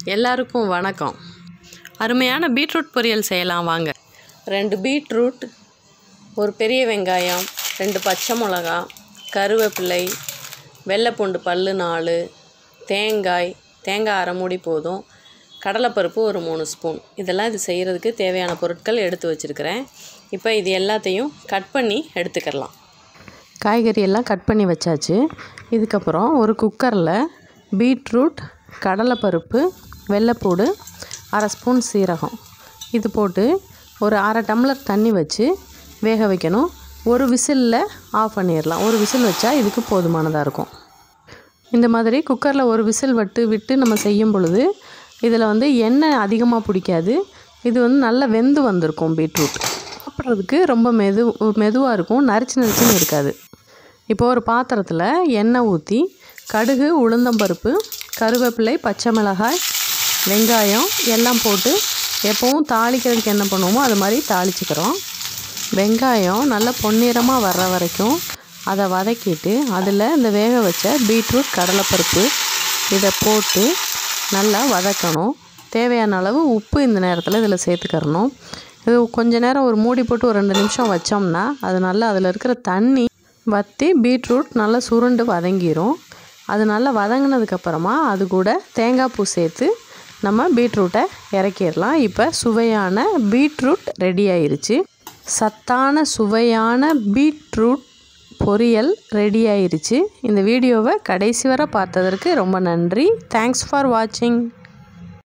எல்லாருக்கும் வணக்கம் அருமையான பீட்ரூட் பொரியல் செய்யலாம் வாங்க ரெண்டு பீட்ரூட் ஒரு பெரிய வெங்காயம் ரெண்டு பச்சை மிளகா கருவேப்பிலை வெள்ளைப்பூண்டு பல்லு நாலு தேங்காய் தேங்காய் அரை மூடி போதும் கடலைப்பருப்பு ஒரு மூணு ஸ்பூன் இதெல்லாம் இது செய்கிறதுக்கு தேவையான பொருட்கள் எடுத்து வச்சுருக்கிறேன் இப்போ இது எல்லாத்தையும் கட் பண்ணி எடுத்துக்கலாம் காய்கறி எல்லாம் கட் பண்ணி வச்சாச்சு இதுக்கப்புறம் ஒரு குக்கரில் பீட்ரூட் கடலைப்பருப்பு வெள்ளைப்பூடு அரை ஸ்பூன் சீரகம் இது போட்டு ஒரு அரை டம்ளர் தண்ணி வச்சு வேக வைக்கணும் ஒரு விசிலில் ஆஃப் பண்ணிடலாம் ஒரு விசில் வச்சா இதுக்கு போதுமானதாக இருக்கும் இந்த மாதிரி குக்கரில் ஒரு விசில் விட்டு விட்டு நம்ம செய்யும் பொழுது இதில் வந்து எண்ணெய் அதிகமாக பிடிக்காது இது வந்து நல்லா வெந்து வந்திருக்கும் பீட்ரூட் சாப்பிட்றதுக்கு ரொம்ப மெது மெதுவாக இருக்கும் நரிச்சு நரிச்சுன்னு இருக்காது இப்போ ஒரு பாத்திரத்தில் எண்ணெய் ஊற்றி கடுகு உளுந்தம்பருப்பு கருவேப்பிலை பச்சை மிளகாய் வெங்காயம் எல்லாம் போட்டு எப்போவும் தாளிக்கிறதுக்கு என்ன பண்ணுவோமோ அது மாதிரி தாளிச்சுக்கிறோம் வெங்காயம் நல்லா பொன்னிறமாக வர்ற வரைக்கும் அதை வதக்கிட்டு அதில் இந்த வேக வச்ச பீட்ரூட் கடலைப்பருப்பு இதை போட்டு நல்லா வதக்கணும் தேவையான அளவு உப்பு இந்த நேரத்தில் இதில் சேர்த்துக்கிறணும் இது கொஞ்ச நேரம் ஒரு மூடி போட்டு ஒரு ரெண்டு நிமிஷம் வச்சோம்னா அது நல்லா அதில் இருக்கிற தண்ணி வற்றி பீட்ரூட் நல்லா சுருண்டு வதங்கிரும் அது நல்லா வதங்கினதுக்கப்புறமா அது கூட தேங்காய் பூ சேர்த்து நம்ம பீட்ரூட்டை இறக்கிடலாம் இப்போ சுவையான பீட்ரூட் ரெடி ஆயிருச்சு சத்தான சுவையான பீட்ரூட் பொரியல் ரெடி ஆயிருச்சு இந்த வீடியோவை கடைசி வரை பார்த்ததற்கு ரொம்ப நன்றி தேங்க்ஸ் ஃபார் வாட்சிங்